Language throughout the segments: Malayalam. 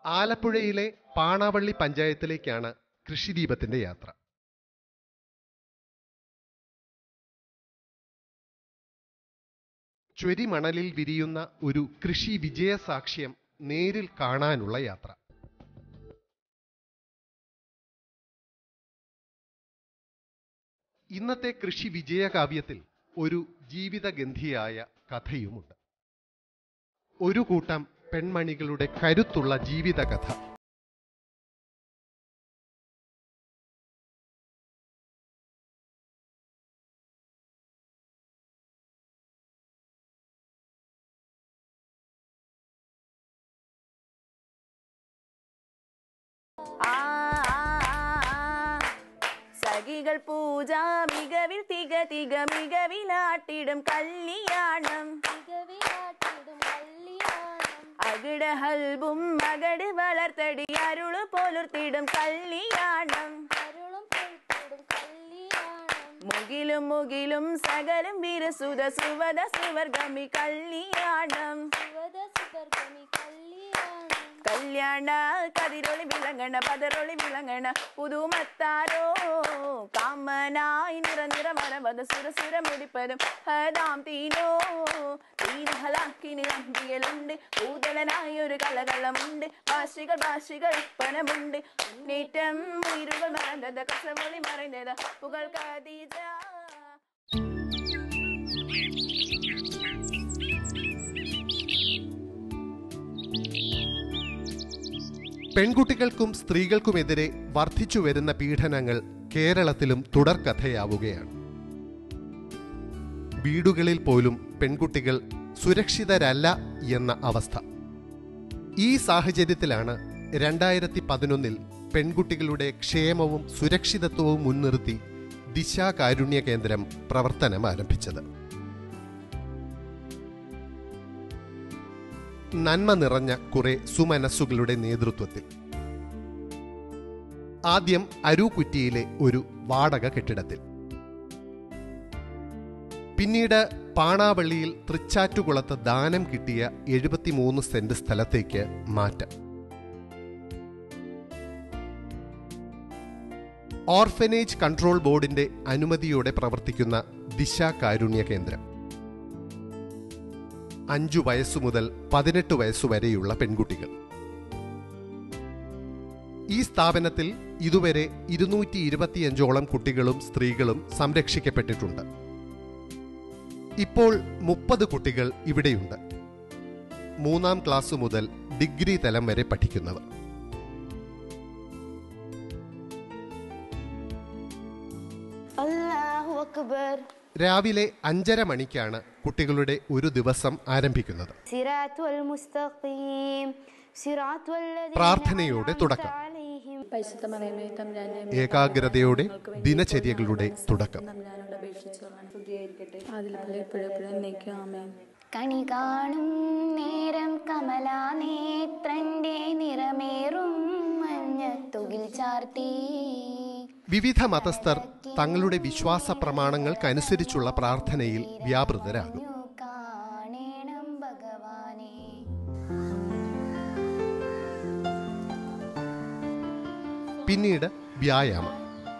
ആലപ്പുഴയിലെ പാണാവള്ളി പഞ്ചായത്തിലേക്കാണ് കൃഷിദീപത്തിന്റെ യാത്ര ചൊരിമണലിൽ വിരിയുന്ന ഒരു കൃഷി വിജയസാക്ഷ്യം നേരിൽ കാണാനുള്ള യാത്ര ഇന്നത്തെ കൃഷി വിജയകാവ്യത്തിൽ ഒരു ജീവിതഗന്ധിയായ കഥയുമുണ്ട് ഒരു കൂട്ടം പെൺമണികളുടെ കരുത്തുള്ള ജീവിതകഥ ആ, ആ, ആ, ആ. സഖികൾ പൂജ മികവിൽ തിക തിക മികവിലാട്ടിടും കല്യാണം മികവിലാട്ടിടും കല്യാണം അകിട ഹൽബും മകട് വളർത്തടി അരുള് പോലുർത്തിടും കല്യാണം അരുളും പൊഴുത്തിടും കല്യാണം മുകിലും മുകിലും സകലും വിരസുത സുവത സുവർഗമി കല്യാണം ശിവദ സുവർഗമി കല്യാണം കല്യാണ കതിരൊളി വിളങ്ങണ പതറൊളി വിളങ്ങണ പുതുമത്താരോ കാമനായി നിറ നിറ മരവത് സുരസുര മുടിപ്പതും ഹദാം തീനോ തീനഹലാക്കിന് അമ്പിയലുണ്ട് ഭൂതലനായ ഒരു കലകളമുണ്ട് ഭാഷികൾ ഭാഷികൾ ഒപ്പനമുണ്ട് മുന്നേറ്റം ഉയരുകൾ മറന്നത് കസവൊളി മറഞ്ഞത് പുകൾ കദീജ പെൺകുട്ടികൾക്കും സ്ത്രീകൾക്കുമെതിരെ വർദ്ധിച്ചു വരുന്ന പീഡനങ്ങൾ കേരളത്തിലും തുടർക്കഥയാവുകയാണ് വീടുകളിൽ പോലും പെൺകുട്ടികൾ സുരക്ഷിതരല്ല എന്ന അവസ്ഥ ഈ സാഹചര്യത്തിലാണ് രണ്ടായിരത്തി പതിനൊന്നിൽ പെൺകുട്ടികളുടെ ക്ഷേമവും സുരക്ഷിതത്വവും മുൻനിർത്തി ദിശാ കാരുണ്യ കേന്ദ്രം പ്രവർത്തനം ആരംഭിച്ചത് നന്മ നിറഞ്ഞ കുറെ സുമനസ്സുകളുടെ നേതൃത്വത്തിൽ ആദ്യം അരൂക്കുറ്റിയിലെ ഒരു വാടക കെട്ടിടത്തിൽ പിന്നീട് പാണാവള്ളിയിൽ തൃച്ചാറ്റുകുളത്ത് ദാനം കിട്ടിയ എഴുപത്തിമൂന്ന് സെന്റ് സ്ഥലത്തേക്ക് മാറ്റം ഓർഫനേജ് കൺട്രോൾ ബോർഡിന്റെ അനുമതിയോടെ പ്രവർത്തിക്കുന്ന ദിശ കാരുണ്യ കേന്ദ്രം അഞ്ചു വയസ്സു മുതൽ പതിനെട്ട് വയസ്സുവരെയുള്ള പെൺകുട്ടികൾ ഈ സ്ഥാപനത്തിൽ ഇതുവരെ ഇരുന്നൂറ്റി ഇരുപത്തിയഞ്ചോളം കുട്ടികളും സ്ത്രീകളും സംരക്ഷിക്കപ്പെട്ടിട്ടുണ്ട് ഇപ്പോൾ മുപ്പത് കുട്ടികൾ ഇവിടെയുണ്ട് മൂന്നാം ക്ലാസ് മുതൽ ഡിഗ്രി തലം വരെ പഠിക്കുന്നവർ അല്ലാഹു അക്ബർ രാവിലെ അഞ്ചര മണിക്കാണ് കുട്ടികളുടെ ഒരു ദിവസം ആരംഭിക്കുന്നത് സിറാത്തുൽ മുസ്തഖീം സിറാത്തുൽ പ്രാർത്ഥനയോടെ തുടക്കം പരിശുദ്ധ മറിയമേ തമ്പുരാന്റെ ഏകാഗ്രതയോടെ ദിനചര്യകളുടെ തുടക്കം തമ്പുരാനോട് അപേക്ഷിച്ചു അതിൽ എപ്പോഴും നയിക്കാമേ കണി കാണും നേരം കമലാ നേത്രന്റെ നിറമേറും മഞ്ഞത്തുകിൽ ചാർത്തി വിവിധ മതസ്ഥർ തങ്ങളുടെ വിശ്വാസ പ്രമാണങ്ങൾക്കനുസരിച്ചുള്ള പ്രാർത്ഥനയിൽ വ്യാപൃതരാകും കാണേണം ഭഗവാനെ പിന്നീട് വ്യായാമം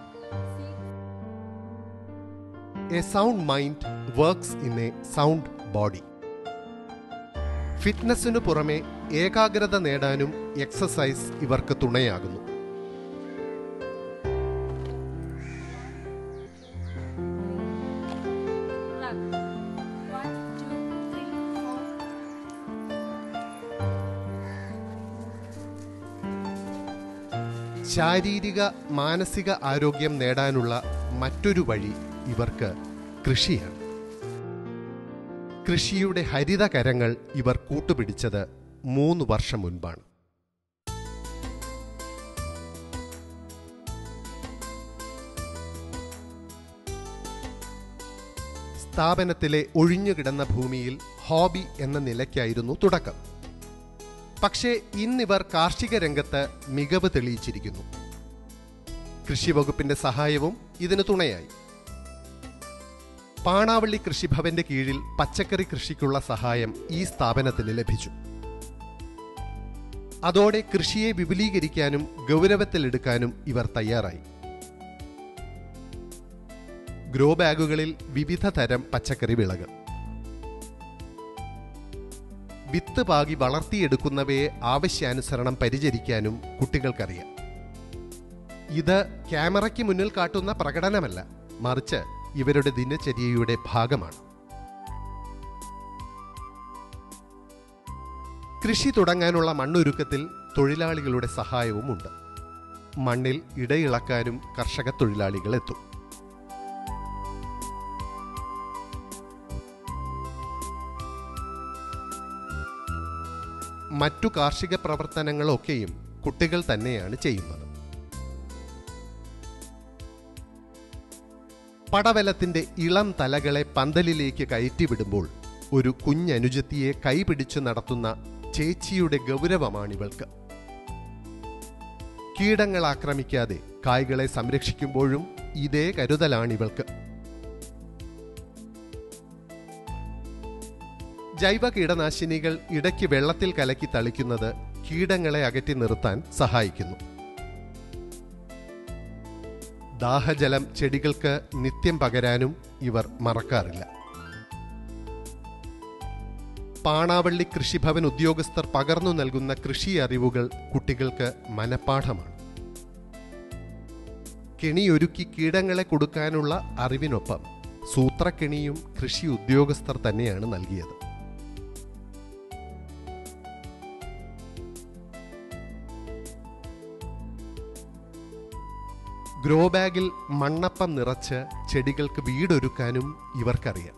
a sound mind works in a sound body ഫിറ്റ്നസിനു പുറമെ ഏകാഗ്രത നേടാനും എക്സസൈസ് ഇവർക്ക് തുണയാകുന്നു ശാരീരിക മാനസിക ആരോഗ്യം നേടാനുള്ള മറ്റൊരു വഴി ഇവർക്ക് കൃഷിയാണ് കൃഷിയുടെ ഹരിത കരങ്ങൾ ഇവർ കൂട്ടുപിടിച്ചത് മൂന്ന് വർഷം മുൻപാണ് സ്ഥാപനത്തിലെ ഒഴിഞ്ഞുകിടന്ന ഭൂമിയിൽ ഹോബി എന്ന നിലയ്ക്കായിരുന്നു തുടക്കം പക്ഷേ ഇന്നിവർ കാർഷിക രംഗത്ത് മികവ് തെളിയിച്ചിരിക്കുന്നു കൃഷി വകുപ്പിന്റെ സഹായവും ഇതിന് തുണയായി പാണാവള്ളി കൃഷിഭവന്റെ കീഴിൽ പച്ചക്കറി കൃഷിക്കുള്ള സഹായം ഈ സ്ഥാപനത്തിന് ലഭിച്ചു അതോടെ കൃഷിയെ വിപുലീകരിക്കാനും ഗൗരവത്തിലെടുക്കാനും ഇവർ തയ്യാറായി ഗ്രോ ബാഗുകളിൽ വിവിധ തരം പച്ചക്കറി വിളകൾ വിത്ത് പാകി വളർത്തിയെടുക്കുന്നവയെ ആവശ്യാനുസരണം പരിചരിക്കാനും കുട്ടികൾക്കറിയാം ഇത് ക്യാമറയ്ക്ക് മുന്നിൽ കാട്ടുന്ന പ്രകടനമല്ല മറിച്ച് ഇവരുടെ ദിനചര്യയുടെ ഭാഗമാണ് കൃഷി തുടങ്ങാനുള്ള മണ്ണൊരുക്കത്തിൽ തൊഴിലാളികളുടെ സഹായവുമുണ്ട് മണ്ണിൽ ഇടയിളക്കാനും കർഷക തൊഴിലാളികൾ എത്തും മറ്റു കാർഷിക പ്രവർത്തനങ്ങളൊക്കെയും കുട്ടികൾ തന്നെയാണ് ചെയ്യുന്നത് പടവലത്തിന്റെ ഇളം തലകളെ പന്തലിലേക്ക് കയറ്റിവിടുമ്പോൾ ഒരു കുഞ്ഞനുജത്തിയെ കൈപിടിച്ചു നടത്തുന്ന ചേച്ചിയുടെ ഗൗരവമാണിവൾക്ക് കീടങ്ങൾ ആക്രമിക്കാതെ കായ്കളെ സംരക്ഷിക്കുമ്പോഴും ഇതേ കരുതലാണിവൾക്ക് ജൈവ കീടനാശിനികൾ ഇടയ്ക്ക് വെള്ളത്തിൽ കലക്കി തളിക്കുന്നത് കീടങ്ങളെ അകറ്റി നിർത്താൻ സഹായിക്കുന്നു ദാഹജലം ചെടികൾക്ക് നിത്യം പകരാനും ഇവർ മറക്കാറില്ല പാണാവള്ളി കൃഷിഭവൻ ഉദ്യോഗസ്ഥർ പകർന്നു നൽകുന്ന കൃഷി അറിവുകൾ കുട്ടികൾക്ക് മനഃപ്പാഠമാണ് കെണിയൊരുക്കി കീടങ്ങളെ കൊടുക്കാനുള്ള അറിവിനൊപ്പം സൂത്രക്കെണിയും കൃഷി ഉദ്യോഗസ്ഥർ തന്നെയാണ് നൽകിയത് ഗ്രോ ബാഗിൽ മണ്ണപ്പം നിറച്ച് ചെടികൾക്ക് വീടൊരുക്കാനും ഇവർക്കറിയാം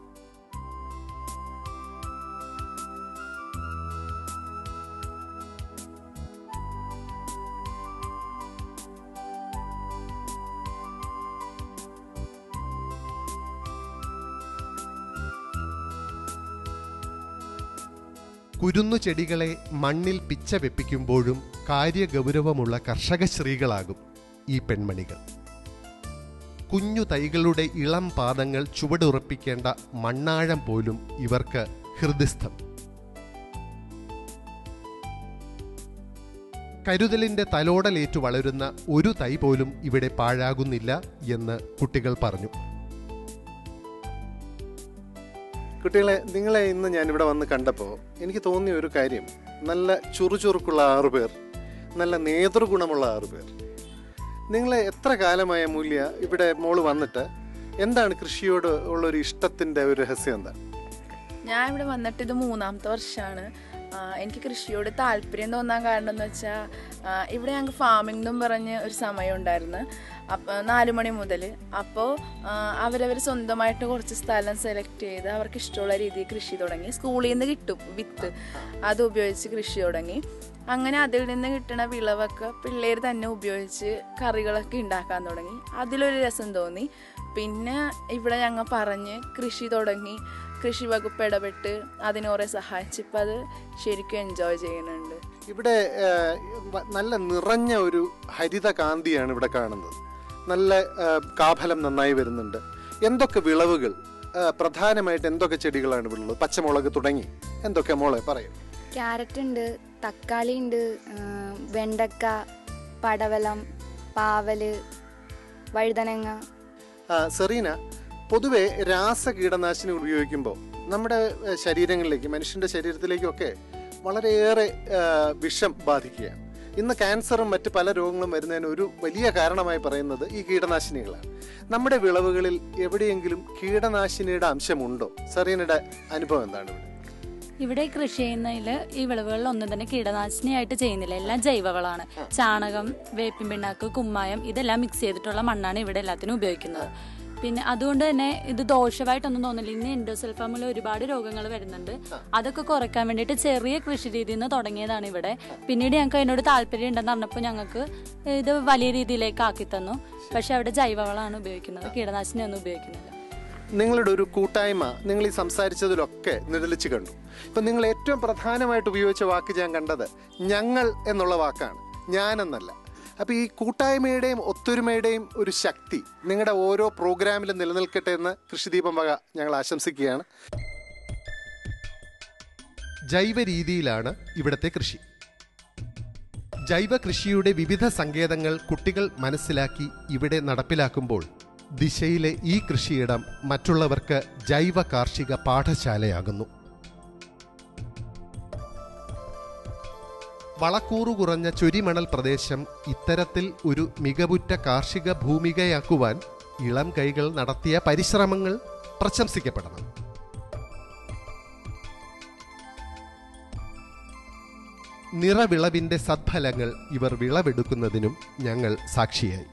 കുരുന്നു ചെടികളെ മണ്ണിൽ പിച്ച വെപ്പിക്കുമ്പോഴും കാര്യഗൗരവമുള്ള കർഷക സ്ത്രീകളാകും ഈ പെൺമണികൾ കുഞ്ഞു തൈകളുടെ ഇളം പാദങ്ങൾ ചുവടുറപ്പിക്കേണ്ട മണ്ണാഴം പോലും ഇവർക്ക് ഹൃദയസ്ഥം കരുതലിന്റെ തലോടലേറ്റു വളരുന്ന ഒരു തൈ പോലും ഇവിടെ പാഴാകുന്നില്ല എന്ന് കുട്ടികൾ പറഞ്ഞു കുട്ടികളെ നിങ്ങളെ ഇന്ന് ഞാൻ ഇവിടെ വന്ന് കണ്ടപ്പോൾ എനിക്ക് തോന്നിയ ഒരു കാര്യം നല്ല ചുറുചുറുക്കുള്ള ആറുപേർ നല്ല നേതൃഗുണമുള്ള ആറുപേർ നിങ്ങളെ എത്ര കാലമായ മൂല്യ ഇവിടെ മോള് വന്നിട്ട് എന്താണ് കൃഷിയോട് ഉള്ള ഒരു ഇഷ്ടത്തിന്റെ ഒരു രഹസ്യം എന്താണ് ഞാൻ ഇവിടെ വന്നിട്ട് ഇത് മൂന്നാമത്തെ വർഷമാണ് എനിക്ക് കൃഷിയോട് താല്പര്യം തോന്നാൻ കാരണം എന്ന് വെച്ചാൽ ഇവിടെ ഞങ്ങൾക്ക് ഫാമിംഗ് എന്നും പറഞ്ഞ് ഒരു സമയം ഉണ്ടായിരുന്നു അപ്പോൾ നാല് മണി മുതൽ അപ്പോൾ അവരവർ സ്വന്തമായിട്ട് കുറച്ച് സ്ഥലം സെലക്ട് ചെയ്ത് അവർക്ക് ഇഷ്ടമുള്ള രീതിയിൽ കൃഷി തുടങ്ങി സ്കൂളിൽ നിന്ന് കിട്ടും വിത്ത് അത് ഉപയോഗിച്ച് കൃഷി തുടങ്ങി അങ്ങനെ അതിൽ നിന്ന് കിട്ടുന്ന വിളവൊക്കെ പിള്ളേർ തന്നെ ഉപയോഗിച്ച് കറികളൊക്കെ ഉണ്ടാക്കാൻ തുടങ്ങി അതിലൊരു രസം തോന്നി പിന്നെ ഇവിടെ ഞങ്ങൾ പറഞ്ഞ് കൃഷി തുടങ്ങി കൃഷി വകുപ്പ് ഇടപെട്ട് അതിനെ കുറെ സഹായിച്ച് ഇപ്പം അത് ശരിക്കും എൻജോയ് ചെയ്യുന്നുണ്ട് ഇവിടെ ആ, വ- നല്ല നിറഞ്ഞ ഒരു ഹരിത കാന്തിയാണ് ഇവിടെ കാണുന്നത് നല്ല ആ, കാഫലം നന്നായി വരുന്നുണ്ട് എന്തൊക്കെ വിളവുകൾ ആ, പ്രധാനമായിട്ട് എന്തൊക്കെ ചെടികളാണ് ഇവിടെ ഉള്ളത് പച്ചമുളക് തുടങ്ങി എന്തൊക്കെ മോളെ പറയും ക്യാരറ്റ് ഉണ്ട് തക്കാളി ഉണ്ട് വെണ്ടക്ക പടവലം പാവല് വഴുതനങ്ങ ആ, സെറീന പൊതുവെ രാസ കീടനാശിനി ഉപയോഗിക്കുമ്പോൾ നമ്മുടെ ഏ, ശരീരങ്ങളിലേക്ക് മനുഷ്യന്റെ ശരീരത്തിലേക്കൊക്കെ വളരെയേറെ ആ, വിഷം ബാധിക്കുകയാണ് ഇന്ന് ക്യാൻസറും മറ്റ് പല രോഗങ്ങളും വരുന്നതിന് ഒരു വലിയ കാരണമായി പറയുന്നത് ഈ കീടനാശിനികളാണ് നമ്മുടെ വിളവുകളിൽ എവിടെയെങ്കിലും കീടനാശിനിയുടെ അംശമുണ്ടോ സെറീനയുടെ അനുഭവം എന്താണ് ഇവിടെ ഇവിടെ കൃഷി ചെയ്യുന്നതിൽ ഈ വിളവുകളിൽ ഒന്നും തന്നെ കീടനാശിനിയായിട്ട് ചെയ്യുന്നില്ല എല്ലാം ജൈവവളമാണ് ചാണകം വേപ്പിൻ പിണ്ണാക്ക് കുമ്മായം ഇതെല്ലാം മിക്സ് ചെയ്തിട്ടുള്ള മണ്ണാണ് ഇവിടെ എല്ലാത്തിനും ഉപയോഗിക്കുന്നത് പിന്നെ അതുകൊണ്ട് തന്നെ ഇത് ദോഷമായിട്ടൊന്നും തോന്നില്ല ഇന്ന് എൻഡോസൽഫാമിൽ ഒരുപാട് രോഗങ്ങൾ വരുന്നുണ്ട് അതൊക്കെ കുറയ്ക്കാൻ വേണ്ടിയിട്ട് ചെറിയ കൃഷി രീതിയിൽ നിന്ന് തുടങ്ങിയതാണ് ഇവിടെ പിന്നീട് ഞങ്ങൾക്ക് അതിനോട് താല്പര്യം ഉണ്ടെന്ന് പറഞ്ഞപ്പോൾ ഞങ്ങൾക്ക് ഇത് വലിയ രീതിയിലേക്ക് ആക്കി തന്നു പക്ഷെ അവിടെ ജൈവവളമാണ് ഉപയോഗിക്കുന്നത് കീടനാശിനി ഒന്നും ഉപയോഗിക്കുന്നില്ല നിങ്ങളുടെ ഒരു കൂട്ടായ്മ നിങ്ങൾ ഈ സംസാരിച്ചതിലൊക്കെ നിഴലിച്ച് കണ്ടു ഇപ്പം നിങ്ങൾ ഏറ്റവും പ്രധാനമായിട്ട് ഉപയോഗിച്ച വാക്ക് ഞാൻ കണ്ടത് ഞങ്ങൾ എന്നുള്ള വാക്കാണ് ഞാനെന്നല്ല അപ്പോൾ ഈ കൂട്ടായ്മയുടെയും ഒത്തൊരുമയുടെയും ഒരു ശക്തി നിങ്ങളുടെ ഓരോ പ്രോഗ്രാമിലും നിലനിൽക്കട്ടെ എന്ന് കൃഷിദീപം വക ഞങ്ങൾ ആശംസിക്കുകയാണ് ജൈവ രീതിയിലാണ് ഇവിടുത്തെ കൃഷി ജൈവ കൃഷിയുടെ വിവിധ സങ്കേതങ്ങൾ കുട്ടികൾ മനസ്സിലാക്കി ഇവിടെ നടപ്പിലാക്കുമ്പോൾ ദിശയിലെ ഈ കൃഷിയിടം മറ്റുള്ളവർക്ക് ജൈവ കാർഷിക പാഠശാലയാകുന്നു വളക്കൂറു കുറഞ്ഞ ചൊരിമണൽ പ്രദേശം ഇത്തരത്തിൽ ഒരു മികവുറ്റ കാർഷിക ഭൂമികയാക്കുവാൻ ഇളം കൈകൾ നടത്തിയ പരിശ്രമങ്ങൾ പ്രശംസിക്കപ്പെടണം നിറവിളവിന്റെ സദ്ഫലങ്ങൾ ഇവർ വിളവെടുക്കുന്നതിനും ഞങ്ങൾ സാക്ഷിയായി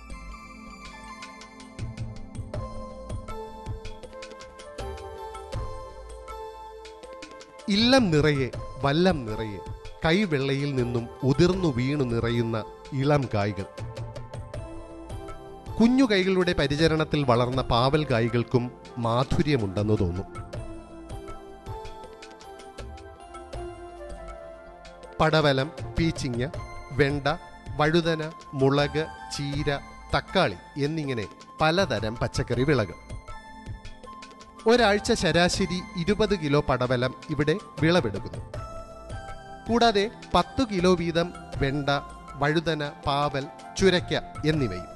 ഇല്ലം നിറയെ വല്ലം നിറയെ കൈവെള്ളയിൽ നിന്നും ഉതിർന്നു വീണു നിറയുന്ന ഇളം കായ്കൾ കുഞ്ഞു കൈകളുടെ പരിചരണത്തിൽ വളർന്ന പാവൽ കായ്കൾക്കും മാധുര്യമുണ്ടെന്ന് തോന്നും പടവലം പീച്ചിങ്ങ വെണ്ട വഴുതന മുളക് ചീര തക്കാളി എന്നിങ്ങനെ പലതരം പച്ചക്കറി വിളകൾ ഒരാഴ്ച ശരാശരി ഇരുപത് കിലോ പടവലം ഇവിടെ വിളവെടുക്കുന്നു കൂടാതെ പത്തു കിലോ വീതം വെണ്ട വഴുതന പാവൽ ചുരയ്ക്ക എന്നിവയും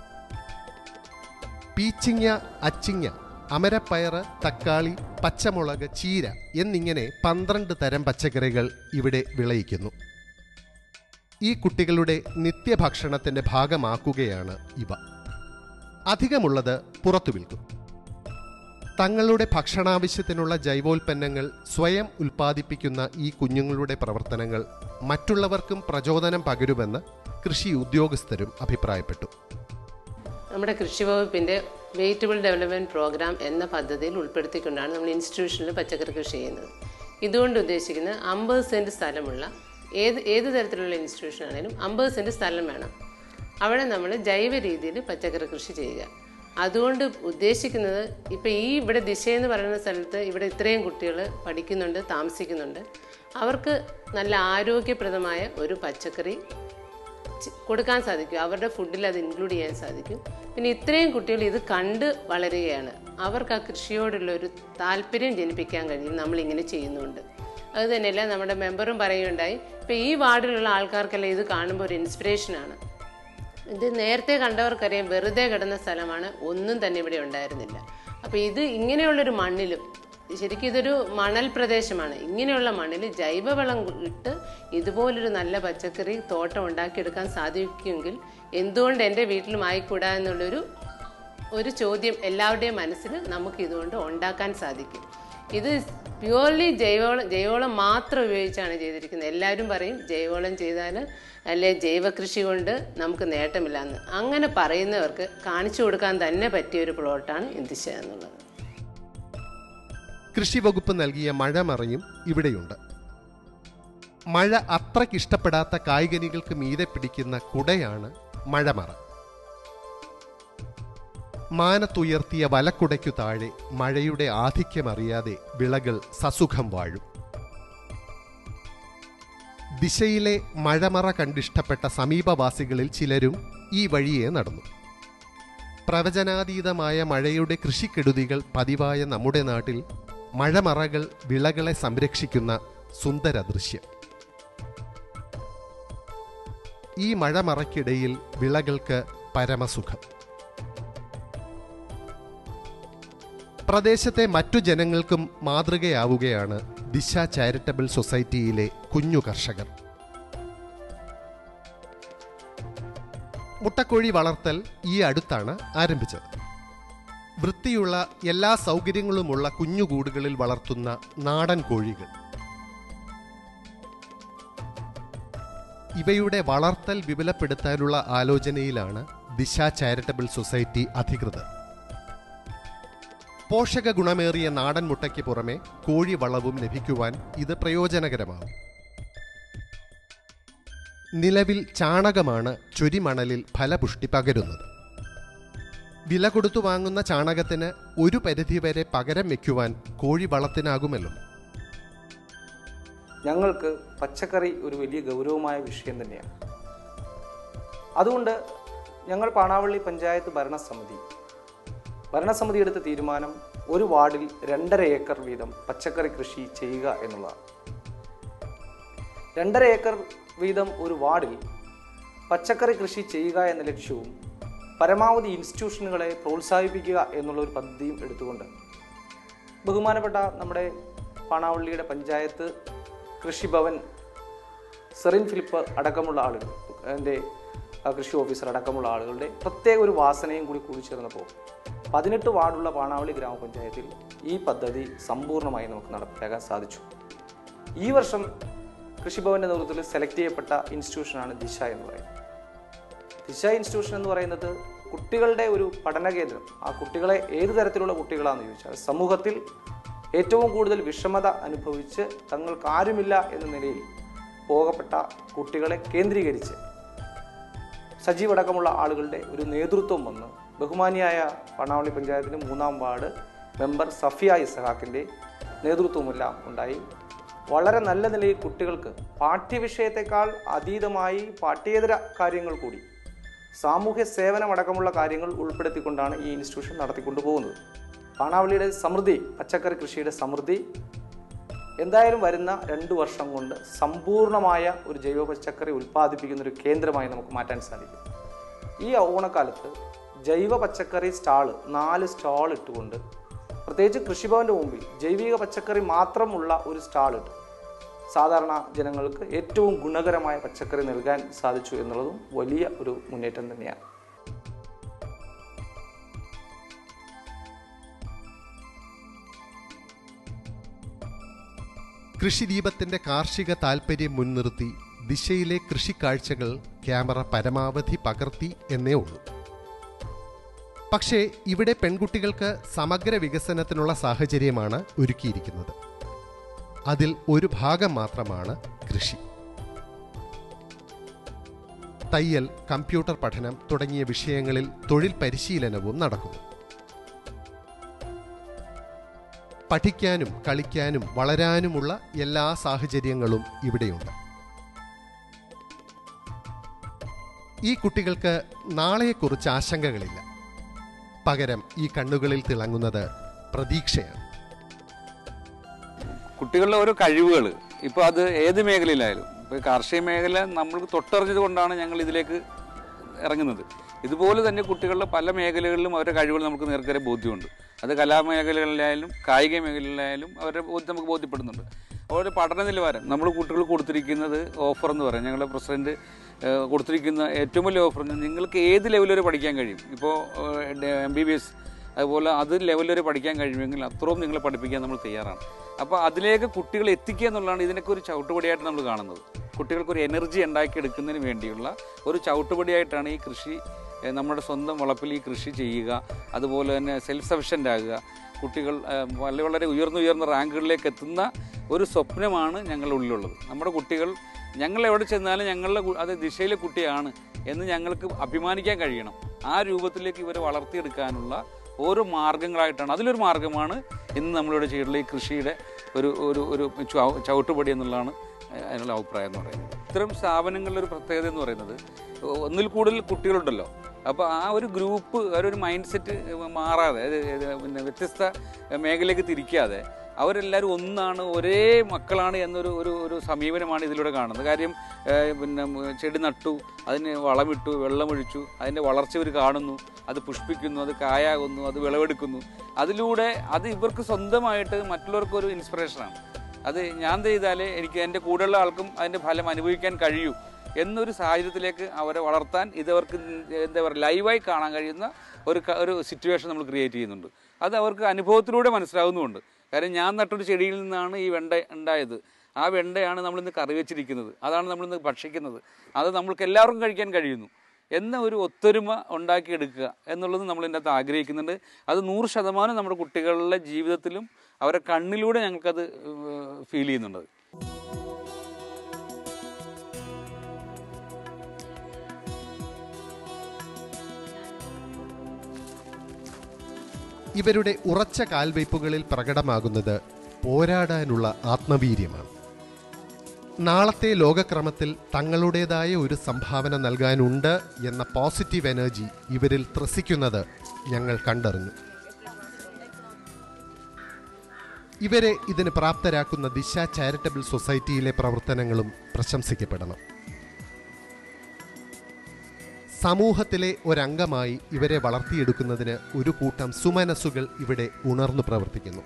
പീച്ചിങ്ങ അച്ചിങ്ങ അമരപ്പയറ് തക്കാളി പച്ചമുളക് ചീര എന്നിങ്ങനെ പന്ത്രണ്ട് തരം പച്ചക്കറികൾ ഇവിടെ വിളയിക്കുന്നു ഈ കുട്ടികളുടെ നിത്യഭക്ഷണത്തിന്റെ ഭാഗമാക്കുകയാണ് ഇവ അധികമുള്ളത് പുറത്തു വിൽക്കും തങ്ങളുടെ ഭക്ഷണാവശ്യത്തിനുള്ള ജൈവോൽപ്പന്നങ്ങൾ സ്വയം ഉൽപ്പാദിപ്പിക്കുന്ന ഈ കുഞ്ഞുങ്ങളുടെ പ്രവർത്തനങ്ങൾ മറ്റുള്ളവർക്കും പ്രചോദനം പകരുമെന്ന് കൃഷി ഉദ്യോഗസ്ഥരും അഭിപ്രായപ്പെട്ടു നമ്മുടെ കൃഷി വകുപ്പിൻ്റെ വെജിറ്റബിൾ ഡെവലപ്മെൻറ്റ് പ്രോഗ്രാം എന്ന പദ്ധതിയിൽ ഉൾപ്പെടുത്തിക്കൊണ്ടാണ് നമ്മൾ ഇൻസ്റ്റിറ്റ്യൂഷനിൽ പച്ചക്കറി കൃഷി ചെയ്യുന്നത് ഇതുകൊണ്ട് ഉദ്ദേശിക്കുന്നത് അമ്പത് സെൻറ്റ് സ്ഥലമുള്ള ഏത് ഏത് തരത്തിലുള്ള ഇൻസ്റ്റിറ്റ്യൂഷൻ ആണെങ്കിലും അമ്പത് സെൻറ്റ് സ്ഥലം വേണം അവിടെ നമ്മൾ ജൈവ രീതിയിൽ പച്ചക്കറി കൃഷി ചെയ്യുക അതുകൊണ്ട് ഉദ്ദേശിക്കുന്നത് ഇപ്പം ഈ ഇവിടെ ദിശ എന്ന് പറയുന്ന സ്ഥലത്ത് ഇവിടെ ഇത്രയും കുട്ടികൾ പഠിക്കുന്നുണ്ട് താമസിക്കുന്നുണ്ട് അവർക്ക് നല്ല ആരോഗ്യപ്രദമായ ഒരു പച്ചക്കറി ചി- കൊടുക്കാൻ സാധിക്കും അവരുടെ ഫുഡിൽ അത് ഇൻക്ലൂഡ് ചെയ്യാൻ സാധിക്കും പിന്നെ ഇത്രയും കുട്ടികൾ ഇത് കണ്ട് വളരുകയാണ് അവർക്ക് ആ കൃഷിയോടുള്ള ഒരു താല്പര്യം ജനിപ്പിക്കാൻ കഴിയും നമ്മൾ ഇങ്ങനെ ചെയ്യുന്നുണ്ട് അത് തന്നെയല്ല നമ്മുടെ മെമ്പറും പറയുകയുണ്ടായി ഇപ്പം ഈ വാർഡിലുള്ള ആൾക്കാർക്കെല്ലാം ഇത് കാണുമ്പോൾ ഒരു ഇൻസ്പിറേഷനാണ് ഇത് നേരത്തെ കണ്ടവർക്കറിയാം വെറുതെ കിടന്ന സ്ഥലമാണ് ഒന്നും തന്നെ ഇവിടെ ഉണ്ടായിരുന്നില്ല അപ്പോൾ ഇത് ഇങ്ങനെയുള്ളൊരു മണ്ണിലും ശരിക്കും ഇതൊരു മണൽ പ്രദേശമാണ് ഇങ്ങനെയുള്ള മണ്ണിൽ ജൈവവളം ഇട്ട് ഇതുപോലൊരു നല്ല പച്ചക്കറി തോട്ടം ഉണ്ടാക്കിയെടുക്കാൻ സാധിക്കുമെങ്കിൽ എന്തുകൊണ്ട് എൻ്റെ വീട്ടിലും ആയിക്കൂടാ എന്നുള്ളൊരു ഒരു ചോദ്യം എല്ലാവരുടെയും മനസ്സിൽ നമുക്ക് ഇതുകൊണ്ട് ഉണ്ടാക്കാൻ സാധിക്കും ഇത് പ്യുവർലി ജൈവവളം ജൈവവളം മാത്രം ഉപയോഗിച്ചാണ് ചെയ്തിരിക്കുന്നത് എല്ലാവരും പറയും ജൈവവളം ചെയ്താൽ അല്ലെ ജൈവ കൃഷി കൊണ്ട് നമുക്ക് നേട്ടമില്ല എന്ന് അങ്ങനെ പറയുന്നവർക്ക് കാണിച്ചു കൊടുക്കാൻ തന്നെ പറ്റിയ ഒരു പ്ലോട്ടാണ് ഇന്ദിശ എന്നുള്ളത് കൃഷി വകുപ്പ് നൽകിയ മഴമറയും ഇവിടെയുണ്ട് മഴ അത്രയ്ക്കിഷ്ടപ്പെടാത്ത കായ്കനികൾക്ക് മീതെ പിടിക്കുന്ന കുടയാണ് മഴമറ മാനത്തുയർത്തിയ വലക്കുടയ്ക്കു താഴെ മഴയുടെ ആധിക്യമറിയാതെ വിളകൾ സസുഖം വാഴും ദിശയിലെ മഴമറ കണ്ടിഷ്ടപ്പെട്ട സമീപവാസികളിൽ ചിലരും ഈ വഴിയെ നടന്നു പ്രവചനാതീതമായ മഴയുടെ കൃഷിക്കെടുതികൾ പതിവായ നമ്മുടെ നാട്ടിൽ മഴമറകൾ വിളകളെ സംരക്ഷിക്കുന്ന സുന്ദര ദൃശ്യം ഈ മഴമറയ്ക്കിടയിൽ വിളകൾക്ക് പരമസുഖം പ്രദേശത്തെ മറ്റു ജനങ്ങൾക്കും മാതൃകയാവുകയാണ് ദിശ ചാരിറ്റബിൾ സൊസൈറ്റിയിലെ കുഞ്ഞു കർഷകർ മുട്ടക്കോഴി വളർത്തൽ ഈ അടുത്താണ് ആരംഭിച്ചത് വൃത്തിയുള്ള എല്ലാ സൗകര്യങ്ങളുമുള്ള കുഞ്ഞുകൂടുകളിൽ വളർത്തുന്ന നാടൻ കോഴികൾ ഇവയുടെ വളർത്തൽ വിപുലപ്പെടുത്താനുള്ള ആലോചനയിലാണ് ദിശ ചാരിറ്റബിൾ സൊസൈറ്റി അധികൃതർ പോഷക ഗുണമേറിയ നാടൻ മുട്ടയ്ക്ക് പുറമെ കോഴി വളവും ലഭിക്കുവാൻ ഇത് പ്രയോജനകരമാകും നിലവിൽ ചാണകമാണ് ചൊരിമണലിൽ ഫലപുഷ്ടി പകരുന്നത് വില കൊടുത്തു വാങ്ങുന്ന ചാണകത്തിന് ഒരു പരിധിവരെ പകരം വയ്ക്കുവാൻ കോഴി വളത്തിനാകുമല്ലോ ഞങ്ങൾക്ക് പച്ചക്കറി ഒരു വലിയ ഗൗരവമായ വിഷയം തന്നെയാണ് അതുകൊണ്ട് ഞങ്ങൾ പാണാവള്ളി പഞ്ചായത്ത് ഭരണസമിതി ഭരണസമിതി എടുത്ത തീരുമാനം ഒരു വാർഡിൽ രണ്ടര ഏക്കർ വീതം പച്ചക്കറി കൃഷി ചെയ്യുക എന്നുള്ളതാണ് രണ്ടര ഏക്കർ വീതം ഒരു വാർഡിൽ പച്ചക്കറി കൃഷി ചെയ്യുക എന്ന ലക്ഷ്യവും പരമാവധി ഇൻസ്റ്റിറ്റ്യൂഷനുകളെ പ്രോത്സാഹിപ്പിക്കുക എന്നുള്ള ഒരു പദ്ധതിയും എടുത്തുകൊണ്ട് ബഹുമാനപ്പെട്ട നമ്മുടെ പാണാവള്ളിയുടെ പഞ്ചായത്ത് കൃഷിഭവൻ സെറിൻ ഫിലിപ്പ് അടക്കമുള്ള ആളുകൾ എൻ്റെ ആ, കൃഷി ഓഫീസർ അടക്കമുള്ള ആളുകളുടെ പ്രത്യേക ഒരു വാസനയും കൂടി കൂടിച്ചേർന്നപ്പോൾ പതിനെട്ട് വാർഡുള്ള പാണാവള്ളി ഗ്രാമപഞ്ചായത്തിൽ ഈ പദ്ധതി സമ്പൂർണ്ണമായി നമുക്ക് നടപ്പിലാക്കാൻ സാധിച്ചു ഈ വർഷം കൃഷിഭവന്റെ നേതൃത്വത്തിൽ സെലക്ട് ചെയ്യപ്പെട്ട ഇൻസ്റ്റിറ്റ്യൂഷനാണ് ദിശ എന്ന് പറയുന്നത് ദിശ ഇൻസ്റ്റിറ്റ്യൂഷൻ എന്ന് പറയുന്നത് കുട്ടികളുടെ ഒരു പഠന കേന്ദ്രം ആ കുട്ടികളെ ഏത് തരത്തിലുള്ള കുട്ടികളാണെന്ന് ചോദിച്ചാൽ സമൂഹത്തിൽ ഏറ്റവും കൂടുതൽ വിഷമത അനുഭവിച്ച് തങ്ങൾക്ക് ആരുമില്ല എന്ന നിലയിൽ പോകപ്പെട്ട കുട്ടികളെ കേന്ദ്രീകരിച്ച് സജീവ് അടക്കമുള്ള ആളുകളുടെ ഒരു നേതൃത്വം വന്ന് ബഹുമാനിയായ പണാവളി പഞ്ചായത്തിന് മൂന്നാം വാർഡ് മെമ്പർ സഫിയ ഇസഹാക്കിൻ്റെ നേതൃത്വമെല്ലാം ഉണ്ടായി വളരെ നല്ല നിലയിൽ കുട്ടികൾക്ക് പാഠ്യവിഷയത്തെക്കാൾ അതീതമായി പാഠ്യേതര കാര്യങ്ങൾ കൂടി സാമൂഹ്യ സേവനമടക്കമുള്ള കാര്യങ്ങൾ ഉൾപ്പെടുത്തിക്കൊണ്ടാണ് ഈ ഇൻസ്റ്റിറ്റ്യൂഷൻ നടത്തിക്കൊണ്ടു പോകുന്നത് പാണാവള്ളിയുടെ സമൃദ്ധി പച്ചക്കറി കൃഷിയുടെ സമൃദ്ധി എന്തായാലും വരുന്ന രണ്ട് വർഷം കൊണ്ട് സമ്പൂർണ്ണമായ ഒരു ജൈവ പച്ചക്കറി ഉൽപ്പാദിപ്പിക്കുന്ന ഒരു കേന്ദ്രമായി നമുക്ക് മാറ്റാൻ സാധിക്കും ഈ ഓണക്കാലത്ത് ജൈവ പച്ചക്കറി സ്റ്റാള് നാല് സ്റ്റാൾ ഇട്ടുകൊണ്ട് പ്രത്യേകിച്ച് കൃഷിഭവന്റെ മുമ്പിൽ ജൈവിക പച്ചക്കറി മാത്രമുള്ള ഒരു സ്റ്റാൾ ഇട്ട് സാധാരണ ജനങ്ങൾക്ക് ഏറ്റവും ഗുണകരമായ പച്ചക്കറി നൽകാൻ സാധിച്ചു എന്നുള്ളതും വലിയ ഒരു മുന്നേറ്റം തന്നെയാണ് കൃഷിദീപത്തിന്റെ കാർഷിക താൽപ്പര്യം മുൻനിർത്തി ദിശയിലെ കൃഷിക്കാഴ്ചകൾ ക്യാമറ പരമാവധി പകർത്തി എന്നേ ഉള്ളൂ പക്ഷേ ഇവിടെ പെൺകുട്ടികൾക്ക് സമഗ്ര വികസനത്തിനുള്ള സാഹചര്യമാണ് ഒരുക്കിയിരിക്കുന്നത് അതിൽ ഒരു ഭാഗം മാത്രമാണ് കൃഷി തയ്യൽ കമ്പ്യൂട്ടർ പഠനം തുടങ്ങിയ വിഷയങ്ങളിൽ തൊഴിൽ പരിശീലനവും നടക്കുന്നു പഠിക്കാനും കളിക്കാനും വളരാനുമുള്ള എല്ലാ സാഹചര്യങ്ങളും ഇവിടെയുണ്ട് ഈ കുട്ടികൾക്ക് നാളെയെക്കുറിച്ച് ആശങ്കകളില്ല പകരം ഈ കണ്ണുകളിൽ തിളങ്ങുന്നത് പ്രതീക്ഷയാണ് കുട്ടികളുടെ ഓരോ കഴിവുകൾ ഇപ്പോൾ അത് ഏത് മേഖലയിലായാലും ഇപ്പോൾ കാർഷിക മേഖല നമ്മൾക്ക് തൊട്ടറിഞ്ഞത് കൊണ്ടാണ് ഞങ്ങൾ ഇതിലേക്ക് ഇറങ്ങുന്നത് ഇതുപോലെ തന്നെ കുട്ടികളുടെ പല മേഖലകളിലും അവരുടെ കഴിവുകൾ നമുക്ക് നേർക്കരെ ബോധ്യമുണ്ട് അത് കലാമേഖലകളിലായാലും കായിക മേഖലയിലായാലും അവരുടെ ബോധ്യം നമുക്ക് ബോധ്യപ്പെടുന്നുണ്ട് അവരുടെ പഠന നിലവാരം നമ്മൾ കുട്ടികൾ കൊടുത്തിരിക്കുന്നത് ഓഫർ എന്ന് പറയും ഞങ്ങളുടെ പ്രസിഡന്റ് ഏഹ്, കൊടുത്തിരിക്കുന്ന ഏറ്റവും വലിയ ഓഫർ നിങ്ങൾക്ക് ഏത് ലെവൽ വരെ പഠിക്കാൻ കഴിയും ഇപ്പോൾ എം ബി ബി എസ് അതുപോലെ അത് ലെവൽ വരെ പഠിക്കാൻ കഴിയുമെങ്കിൽ അത്രയും നിങ്ങളെ പഠിപ്പിക്കാൻ നമ്മൾ തയ്യാറാണ് അപ്പോൾ അതിലേക്ക് കുട്ടികളെ എത്തിക്കുക എന്നുള്ളതാണ് ഇതിനൊക്കെ ഒരു ചവിട്ടുപടിയായിട്ട് നമ്മൾ കാണുന്നത് കുട്ടികൾക്ക് ഒരു എനർജി ഉണ്ടാക്കിയെടുക്കുന്നതിന് വേണ്ടിയുള്ള ഒരു ചവിട്ടുപടിയായിട്ടാണ് ഈ കൃഷി ഏഹ്, നമ്മുടെ സ്വന്തം വളപ്പിൽ ഈ കൃഷി ചെയ്യുക അതുപോലെ തന്നെ സെൽഫ് സഫിഷ്യൻ്റ് ആകുക കുട്ടികൾ ഏഹ്, വളരെ വളരെ ഉയർന്ന ഉയർന്ന റാങ്കുകളിലേക്ക് എത്തുന്ന ഒരു സ്വപ്നമാണ് ഞങ്ങളുടെ ഉള്ളിലുള്ളത് നമ്മുടെ കുട്ടികൾ ഞങ്ങൾ എവിടെ ചെന്നാലും ഞങ്ങളുടെ കു- അത് ദിശയിലെ കുട്ടിയാണ് എന്ന് ഞങ്ങൾക്ക് അഭിമാനിക്കാൻ കഴിയണം ആ രൂപത്തിലേക്ക് ഇവരെ വളർത്തിയെടുക്കാനുള്ള ഓരോ മാർഗങ്ങളായിട്ടാണ് അതിലൊരു മാർഗമാണ് ഇന്ന് നമ്മളിവിടെ ചെയ്തിട്ടുള്ള ഈ കൃഷിയുടെ ഒരു ഒരു ഒരു ചവ- ചവിട്ടുപടി എന്നുള്ളതാണ് അതിനുള്ള അഭിപ്രായം എന്ന് പറയുന്നത് ഇത്തരം സ്ഥാപനങ്ങളുടെ ഒരു പ്രത്യേകത എന്ന് പറയുന്നത് ഒന്നിൽ കൂടുതൽ കുട്ടികളുണ്ടല്ലോ അപ്പോൾ ആ ഒരു ഗ്രൂപ്പ് ആ ഒരു മൈൻഡ് സെറ്റ് മാറാതെ അതായത് പിന്നെ വ്യത്യസ്ത മേഖലയിലേക്ക് തിരിക്കാതെ അവരെല്ലാവരും ഒന്നാണ് ഒരേ മക്കളാണ് എന്നൊരു ഒരു ഒരു സമീപനമാണ് ഇതിലൂടെ കാണുന്നത് കാര്യം ഏഹ്, പിന്നെ ഉം, ചെടി നട്ടു അതിന് വളമിട്ടു വെള്ളമൊഴിച്ചു അതിൻ്റെ വളർച്ച ഇവർ കാണുന്നു അത് പുഷ്പിക്കുന്നു അത് കായാകുന്നു അത് വിളവെടുക്കുന്നു അതിലൂടെ അത് ഇവർക്ക് സ്വന്തമായിട്ട് മറ്റുള്ളവർക്ക് ഒരു ഇൻസ്പിറേഷനാണ് അത് ഞാൻ ചെയ്താലേ എനിക്ക് എൻ്റെ കൂടെയുള്ള ആൾക്കും അതിൻ്റെ ഫലം അനുഭവിക്കാൻ കഴിയൂ എന്നൊരു സാഹചര്യത്തിലേക്ക് അവരെ വളർത്താൻ ഇതവർക്ക് എന്താ പറയുക ലൈവായി കാണാൻ കഴിയുന്ന ഒരു ക- ഒരു സിറ്റുവേഷൻ നമ്മൾ ക്രിയേറ്റ് ചെയ്യുന്നുണ്ട് അത് അവർക്ക് അനുഭവത്തിലൂടെ മനസ്സിലാവുന്നുമുണ്ട് കാര്യം ഞാൻ നട്ടൊരു ചെടിയിൽ നിന്നാണ് ഈ വെണ്ട ഉണ്ടായത് ആ വെണ്ടയാണ് നമ്മളിന്ന് കറി വെച്ചിരിക്കുന്നത് അതാണ് നമ്മളിന്ന് ഭക്ഷിക്കുന്നത് അത് നമ്മൾക്ക് എല്ലാവർക്കും കഴിക്കാൻ കഴിയുന്നു എന്ന ഒരു ഒത്തൊരുമ ഉണ്ടാക്കിയെടുക്കുക എന്നുള്ളത് നമ്മൾ ഇതിൻ്റെ അകത്ത് ആഗ്രഹിക്കുന്നുണ്ട് അത് നൂറ് ശതമാനം നമ്മുടെ കുട്ടികളുടെ ജീവിതത്തിലും അവരെ കണ്ണിലൂടെ ഞങ്ങൾക്കത് ഫീൽ ചെയ്യുന്നുണ്ട് ഇവരുടെ ഉറച്ച കാൽവയ്പ്പുകളിൽ പ്രകടമാകുന്നത് പോരാടാനുള്ള ആത്മവീര്യമാണ് നാളത്തെ ലോകക്രമത്തിൽ തങ്ങളുടേതായ ഒരു സംഭാവന നൽകാനുണ്ട് എന്ന പോസിറ്റീവ് എനർജി ഇവരിൽ ത്രസിക്കുന്നത് ഞങ്ങൾ കണ്ടറിഞ്ഞു ഇവരെ ഇതിന് പ്രാപ്തരാക്കുന്ന ദിശ ചാരിറ്റബിൾ സൊസൈറ്റിയിലെ പ്രവർത്തനങ്ങളും പ്രശംസിക്കപ്പെടണം സമൂഹത്തിലെ ഒരംഗമായി ഇവരെ വളർത്തിയെടുക്കുന്നതിന് ഒരു കൂട്ടം സുമനസ്സുകൾ ഇവിടെ ഉണർന്നു പ്രവർത്തിക്കുന്നു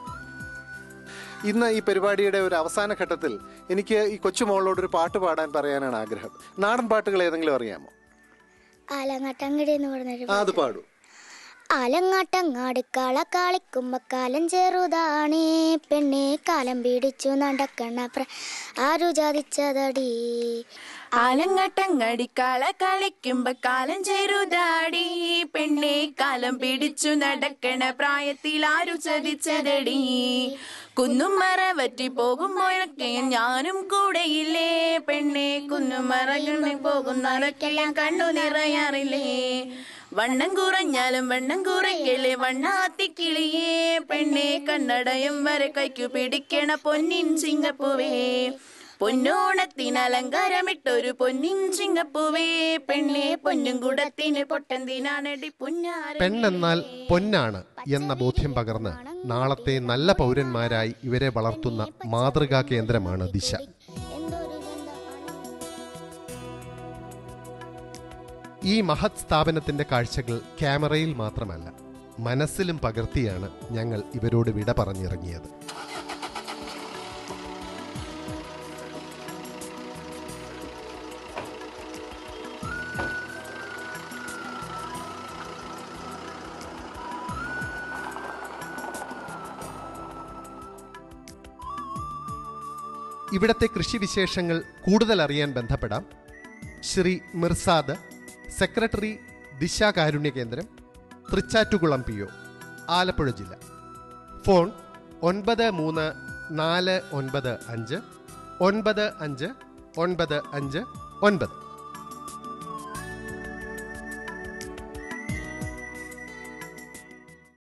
ഇന്ന് ഈ പരിപാടിയുടെ ഒരു അവസാന ഘട്ടത്തിൽ എനിക്ക് ഈ കൊച്ചുമോളോട് ഒരു പാട്ട് പാടാൻ പറയാനാണ് ആഗ്രഹം നാടൻ പാട്ടുകൾ ഏതെങ്കിലും അറിയാമോ ആലങ്ങാട്ടങ്ങടി എന്ന് പറഞ്ഞൊരു ആ അത് പാടൂ ആലങ്ങാട്ടങ്ങാടി കള കളിക്കുമ്പോ കാലം ചെറുതാണേ പെണ്ണെ കാലം പിടിച്ചു നടക്കണ പ്ര ആരു ചതിച്ചതടി ആലങ്ങട്ടങ്ങടിക്കാള കളിക്കുമ്പോ കാലം ചെറുതാടി പെണ്ണെ കാലം പിടിച്ചു നടക്കണ പ്രായത്തിൽ ആരു ചതിച്ചതടി കുന്നും മറ വറ്റി പോകുമ്പോഴൊക്കെ ഞാനും കൂടെയില്ലേ പെണ്ണെ കുന്നും മറകളിൽ പോകുന്നതൊക്കെ ഞാൻ കണ്ണു നിറയാറില്ലേ വണ്ണം കുറഞ്ഞാലും വണ്ണം കുറയ്ക്കലേ വണ്ണാത്തിക്കിളിയേ പെണ്ണെ കണ്ണടയും വരെ കൈക്കു പിടിക്കണ പൊന്നിൻ ചിങ്ങപ്പൂവേ പൊന്നോണത്തിന് അലങ്കാരമിട്ടൊരു പൊന്നിൻ ചിങ്ങപ്പൂവേ പെണ്ണെ പൊന്നും കുടത്തിന് പൊട്ടന്തിനാണടി പുന്നാര പെണ്ണെന്നാൽ പൊന്നാണ് എന്ന ബോധ്യം പകർന്ന് നാളത്തെ നല്ല പൗരന്മാരായി ഇവരെ വളർത്തുന്ന മാതൃകാ കേന്ദ്രമാണ് ദിശ ഈ മഹത് സ്ഥാപനത്തിന്റെ കാഴ്ചകൾ ക്യാമറയിൽ മാത്രമല്ല മനസ്സിലും പകർത്തിയാണ് ഞങ്ങൾ ഇവരോട് വിട പറഞ്ഞിറങ്ങിയത് ഇവിടത്തെ കൃഷിവിശേഷങ്ങൾ കൂടുതൽ അറിയാൻ ബന്ധപ്പെടാം ശ്രീ മിർസാദ് സെക്രട്ടറി ദിശ കാരുണ്യ കേന്ദ്രം തൃച്ചാറ്റുകുളം പി ഒ ആലപ്പുഴ ജില്ല ഫോൺ ഒൻപത് മൂന്ന് നാല് ഒൻപത് അഞ്ച് ഒൻപത് അഞ്ച് ഒൻപത് അഞ്ച് ഒൻപത്